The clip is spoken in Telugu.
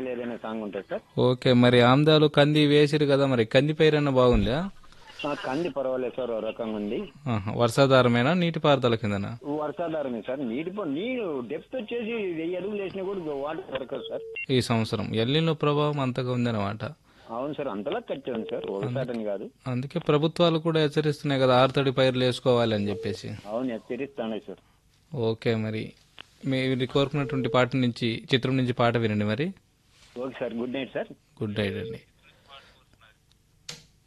లేదనే సాంగ్ ఉంటుంది సార్ ఓకే మరి ఆమ్దాలు కంది వేసిరు కదా మరి కంది పైరన్న బాగుందా ఆ, కంది పర్వాలేదు సార్ ఓ రకంగా ఉంది ఆహా, వర్షాధారమేనా నీటిపారుదల కిందనా వర్షాధారమే సార్ నీటి పో- నీరు డెప్త్ వచ్చేసి వెయ్యి అడుగులు వేసినా కూడా వాటర్ దొరకదు సార్ ఈ సంవత్సరం ఎల్లిలో ప్రభావం అంతగా ఉందన్నమాట అవును సార్ అంతలా కట్టాను సార్ ఒకసారి అని కాదు అందుకే ప్రభుత్వాలు కూడా హెచ్చరిస్తున్నాయి కదా ఆరుతడి పైర్లు వేసుకోవాలి అని చెప్పేసి అవును హెచ్చరిస్తాను సార్ ఓకే మరి మీరు కోరుకున్నటువంటి పాట నుంచి చిత్రం నుంచి పాట వినండి మరి okay sir good night sir good night అండి